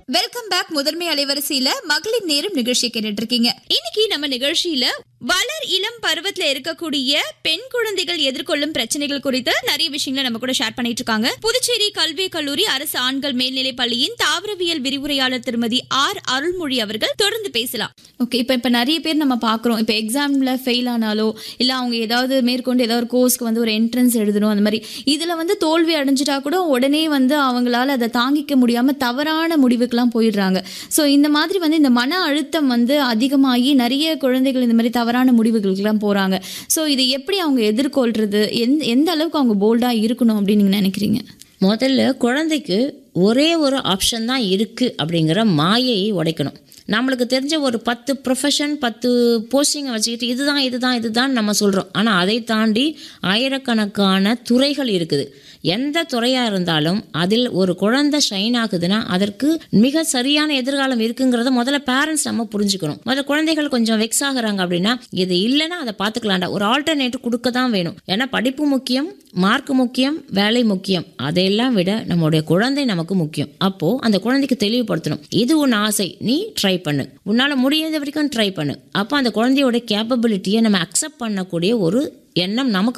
welcome back முதன்மை அலைவரிசையில மகளிர் நேரம் நிகழ்ச்சி கேட்டுட்டு இருக்கீங்க இன்னைக்கு நம்ம நிகழ்ச்சியில வளர் இளம் பருவத்துல இருக்கக்கூடிய பெண் குழந்தைகள் எதிர்கொள்ளும் பிரச்சனைகள் குறித்து நிறைய விஷயங்களை நம்ம கூட ஷேர் பண்ணிட்டு இருக்காங்க புதுச்சேரி கல்வி கல்லூரி அரசு ஆண்கள் மேல்நிலை பள்ளியின் தாவரவியல் விரிவுரையாளர் திருமதி ஆர் அருள்மொழி அவர்கள் தொடர்ந்து பேசலாம் ஓகே இப்போ இப்போ நிறைய பேர் நம்ம பார்க்குறோம் இப்போ எக்ஸாமில் ஃபெயில் ஆனாலோ இல்லை அவங்க ஏதாவது மேற்கொண்டு ஏதாவது ஒரு கோர்ஸ்க்கு வந்து ஒரு என்ட்ரன்ஸ் எழுதணும் அந்த மாதிரி இதில் வந்து தோல்வி அடைஞ்சிட்டா கூட உடனே வந்து அவங்களால அதை தாங்கிக்க முடியாமல் தவறான முடிவுக்கெல்லாம் போயிடுறாங்க ஸோ இந்த மாதிரி வந்து இந்த மன அழுத்தம் வந்து அதிகமாகி நிறைய குழந்தைகள் இந்த மாதிரி தவறான முடிவுகளுக்கெல்லாம் போகிறாங்க ஸோ இதை எப்படி அவங்க எதிர்கொள்கிறது எந்த எந்த அளவுக்கு அவங்க போல்டாக இருக்கணும் அப்படின்னு நீங்கள் நினைக்கிறீங்க முதல்ல குழந்தைக்கு ஒரே ஒரு ஆப்ஷன் தான் இருக்குது அப்படிங்கிற மாயையை உடைக்கணும் நம்மளுக்கு தெரிஞ்ச ஒரு பத்து ப்ரொஃபஷன் பத்து போஸ்டிங்கை வச்சுக்கிட்டு இதுதான் இதுதான் இதுதான் நம்ம சொல்கிறோம் ஆனால் அதை தாண்டி ஆயிரக்கணக்கான துறைகள் இருக்குது எந்த துறையாக இருந்தாலும் அதில் ஒரு குழந்தை ஷைன் ஆகுதுன்னா அதற்கு மிக சரியான எதிர்காலம் இருக்குங்கிறத முதல்ல பேரண்ட்ஸ் நம்ம புரிஞ்சுக்கணும் முதல்ல குழந்தைகள் கொஞ்சம் வெக்ஸ் ஆகுறாங்க அப்படின்னா இது இல்லைன்னா அதை பார்த்துக்கலாம்டா ஒரு ஆல்டர்னேட்டிவ் கொடுக்க தான் வேணும் ஏன்னா படிப்பு முக்கியம் மார்க் முக்கியம் வேலை முக்கியம் அதையெல்லாம் விட நம்மளுடைய குழந்தை நமக்கு முக்கியம் அப்போ அந்த குழந்தைக்கு தெளிவுபடுத்தணும் இது உன் ஆசை நீ ட்ரை பண்ணு உன்னால முடியாத வரைக்கும் ட்ரை பண்ணு அப்போ அந்த குழந்தையோட கேப்பபிலிட்டியை நம்ம அக்செப்ட் பண்ணக்கூடிய ஒரு எண்ணம் நமக்கு